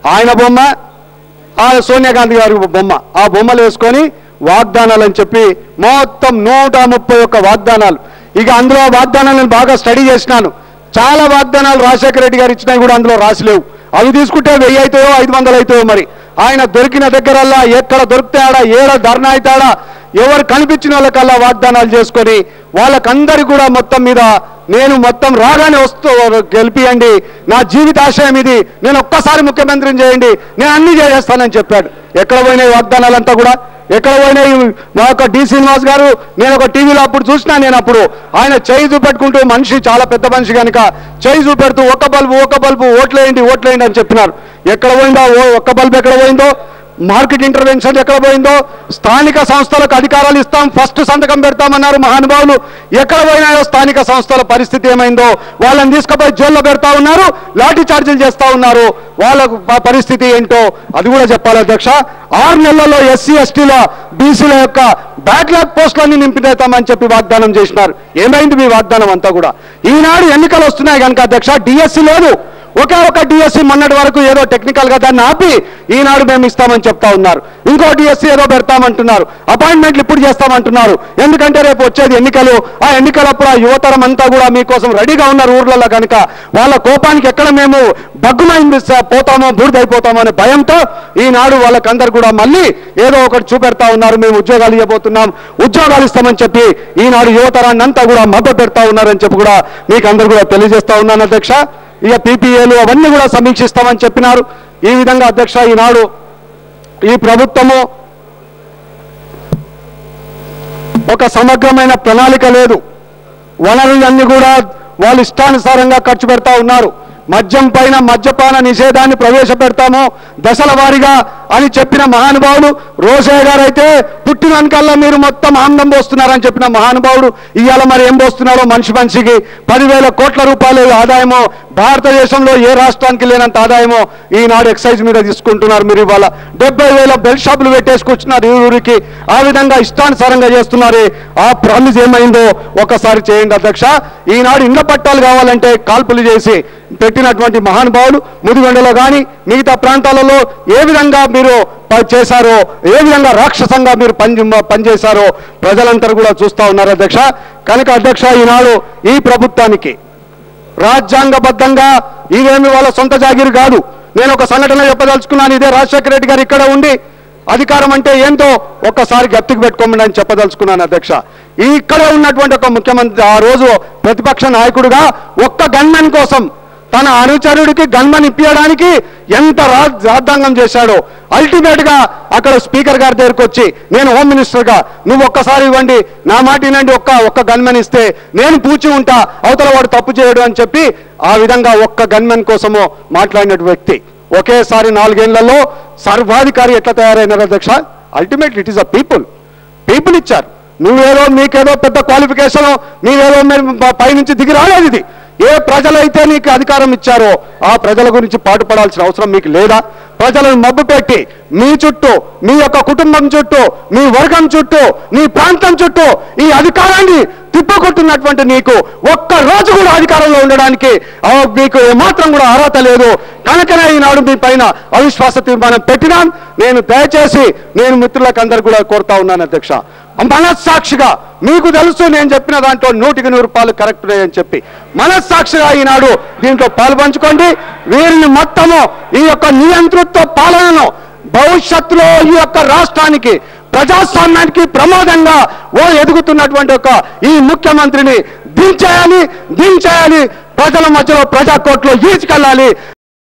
ఆయన బొమ్మ ఆ సోనియా గాంధీ గారి బొమ్మ ఆ బొమ్మలు వేసుకొని వాగ్దానాలు అని చెప్పి మొత్తం నూట ముప్పై ఒక్క వాగ్దానాలు ఇక అందులో వాగ్దానాలు నేను బాగా స్టడీ చేసినాను చాలా వాగ్దానాలు రాజశేఖర రెడ్డి గారు ఇచ్చినవి కూడా అందులో రాసిలేవు అవి తీసుకుంటే వెయ్యి అవుతాయో ఐదు వందలు అవుతాయో మరి ఆయన దొరికిన దగ్గరల్లా ఎక్కడ దొరికితే ఆడ ఏడ ధర్నా అవుతాడా ఎవరు కనిపించిన వాళ్ళకల్లా వాగ్దానాలు చేసుకొని వాళ్ళకందరి కూడా మొత్తం మీద నేను మొత్తం రాగానే వస్తూ గెలిపియండి నా జీవిత ఆశయం ఇది నేను ఒక్కసారి ముఖ్యమంత్రిని చేయండి నేను అన్ని చేసేస్తానని చెప్పాడు ఎక్కడ పోయినాయి వాగ్దానాలంతా కూడా ఎక్కడ పోయినాయి మా యొక్క డి శ్రీనివాస్ గారు నేను ఒక టీవీలో అప్పుడు చూసినా నేను అప్పుడు ఆయన చేయి చూపెట్టుకుంటూ మనిషి చాలా పెద్ద మనిషి కనుక చేయి చూపెడుతూ ఒక బల్బు ఒక బల్బు ఓట్లేయండి ఓట్లేయండి అని చెప్పినారు ఎక్కడ పోయిందో ఓ ఒక్క బల్బు ఎక్కడ పోయిందో మార్కెట్ ఇంటర్వెన్షన్ ఎక్కడ పోయిందో స్థానిక సంస్థలకు అధికారాలు ఇస్తాం ఫస్ట్ సంతకం పెడతామన్నారు మహానుభావులు ఎక్కడ పోయినాయో స్థానిక సంస్థల పరిస్థితి ఏమైందో వాళ్ళని తీసుకుపోయి జైల్లో పెడతా ఉన్నారు లాఠీ చార్జీలు చేస్తా ఉన్నారు వాళ్ళ ప- పరిస్థితి ఏంటో అది కూడా చెప్పాలి అధ్యక్ష ఆరు నెలల్లో ఎస్సీ ఎస్టీల బీసీల యొక్క బ్యాక్లాగ్ పోస్టులన్నీ నింపిదేతామని చెప్పి వాగ్దానం చేసినారు ఏమైంది మీ వాగ్దానం అంతా కూడా ఈనాడు ఎన్నికలు వస్తున్నాయి కనుక అధ్యక్ష డిఎస్సి లేదు ఒకే ఒక డిఎస్సి మొన్నటి వరకు ఏదో టెక్నికల్ గా దాన్ని ఆపి ఈనాడు మేము ఇస్తామని చెప్తా ఉన్నారు ఇంకో డిఎస్సి ఏదో పెడతామంటున్నారు అపాయింట్మెంట్లు ఇప్పుడు చేస్తామంటున్నారు ఎందుకంటే రేపు వచ్చేది ఎన్నికలు ఆ ఎన్నికలప్పుడు ఆ యువతరం అంతా కూడా మీకోసం రెడీగా ఉన్నారు ఊర్లలో కనుక వాళ్ళ కోపానికి ఎక్కడ మేము బగ్గుమైంది స- పోతామో బూడిదైపోతామో అనే భయంతో ఈనాడు వాళ్ళకందరు కూడా మళ్ళీ ఏదో ఒకటి చూపెడతా ఉన్నారు మేము ఉద్యోగాలు ఇవ్వబోతున్నాం ఉద్యోగాలు ఇస్తామని చెప్పి ఈనాడు యువతరాన్ని అంతా కూడా మద్దతు పెడతా ఉన్నారని చెప్పి కూడా మీకు అందరు కూడా తెలియజేస్తా ఉన్నాను అధ్యక్ష ఇక పీపీఏలు అవన్నీ కూడా సమీక్షిస్తామని చెప్పినారు ఈ విధంగా అధ్యక్ష ఈనాడు ఈ ప్రభుత్వము ఒక సమగ్రమైన ప్రణాళిక లేదు వనరులన్నీ కూడా వాళ్ళు ఇష్టానుసారంగా ఖర్చు పెడతా ఉన్నారు మద్యం పైన మద్యపాన నిషేధాన్ని ప్రవేశపెడతాము దశల వారీగా అని చెప్పిన మహానుభావుడు రోషయ్య గారు అయితే పుట్టినకల్లా మీరు మొత్తం ఆనందం పోస్తున్నారని చెప్పిన మహానుభావుడు ఇవాళ మరి ఏం పోస్తున్నారో మనిషి మనిషికి పదివేల కోట్ల రూపాయలు ఆదాయమో భారతదేశంలో ఏ రాష్ట్రానికి లేనంత ఆదాయమో ఈనాడు ఎక్సైజ్ మీద తీసుకుంటున్నారు మీరు ఇవాళ డెబ్బై వేల బెల్ షాపులు పెట్టేసుకొచ్చినారు ఈ ఊరికి ఆ విధంగా ఇష్టానుసారంగా చేస్తున్నారు ఆ ప్రామిస్ ఏమైందో ఒకసారి చేయండి అధ్యక్ష ఈనాడు ఇండ్ల పట్టాలు కావాలంటే కాల్పులు చేసి పెట్టినటువంటి మహానుభావులు ముదిగొండలో కానీ మిగతా ప్రాంతాలలో ఏ విధంగా మీరు ప- చేశారో ఏ విధంగా రాక్షసంగా మీరు పని పనిచేశారో ప్రజలందరూ కూడా చూస్తా ఉన్నారు అధ్యక్ష కనుక అధ్యక్ష ఈనాడు ఈ ప్రభుత్వానికి రాజ్యాంగబద్ధంగా ఇవేమి వాళ్ళ సొంత జాగిరి కాదు నేను ఒక సంఘటన చెప్పదలుచుకున్నాను ఇదే రాజశేఖర రెడ్డి గారు ఇక్కడ ఉండి అధికారం అంటే ఏంటో ఒక్కసారి గప్తికి పెట్టుకోమని అని చెప్పదలుచుకున్నాను అధ్యక్ష ఈ ఇక్కడే ఉన్నటువంటి ఒక ముఖ్యమంత్రి ఆ రోజు ప్రతిపక్ష నాయకుడుగా ఒక్క గన్మెన్ కోసం తన అనుచరుడికి గన్మన్ ఇప్పించడానికి ఎంత రా- రాద్ధాంగం చేశాడో అల్టిమేట్ గా అక్కడ స్పీకర్ గారి దగ్గరకు వచ్చి నేను హోమ్ మినిస్టర్ గా నువ్వు ఒక్కసారి ఇవ్వండి నా మాట వినండి ఒక్క ఒక్క గన్మెన్ ఇస్తే నేను పూచి ఉంటా అవతల వాడు తప్పు చేయడు అని చెప్పి ఆ విధంగా ఒక్క గన్మెన్ కోసము మాట్లాడిన వ్యక్తి ఒకేసారి నాలుగేళ్లలో సర్వాధికారి ఎట్లా తయారైనారు అధ్యక్ష ultimately it is a people people ఇచ్చారు నువ్వేదో మీకేదో పెద్ద క్వాలిఫికేషన్ మీరేదో మీరు ప- పైనుంచి దిగి రాలేదు ఇది ఏ ప్రజలైతే నీకు అధికారం ఇచ్చారో ఆ ప్రజల గురించి పాటుపడాల్సిన అవసరం మీకు లేదా ప్రజలను మబ్బు పెట్టి మీ చుట్టూ మీ యొక్క కుటుంబం చుట్టూ మీ వర్గం చుట్టూ మీ ప్రాంతం చుట్టూ ఈ అధికారాన్ని తిప్పుకొట్టున్నటువంటి నీకు ఒక్క రోజు కూడా అధికారంలో ఉండడానికి ఆ, మీకు ఏమాత్రం కూడా అర్హత లేదు కనుకనే ఈనాడు మీ పైన అవిశ్వాస తీర్మానం పెట్టినాం నేను దయచేసి నేను మిత్రులకు అందరు కూడా కోరుతా ఉన్నాను అధ్యక్ష మనస్సాక్షిగా మీకు తెలుసు నేను చెప్పిన దాంట్లో నూటికి నూరు రూపాయలు కరెక్ట్ అని చెప్పి మనస్సాక్షిగా ఈనాడు దీంట్లో పాల్పంచుకోండి వీరిని మొత్తము ఈ యొక్క నియంతృత్వ పాలనను భవిష్యత్తులో ఈ యొక్క రాష్ట్రానికి ప్రజాస్వామ్యానికి ప్రమాదంగా ఓ ఎదుగుతున్నటువంటి ఒక ఈ ముఖ్యమంత్రిని దించేయాలి దించేయాలి ప్రజల మధ్యలో ప్రజా కోర్టులో ఈడ్చుకెళ్ళాలి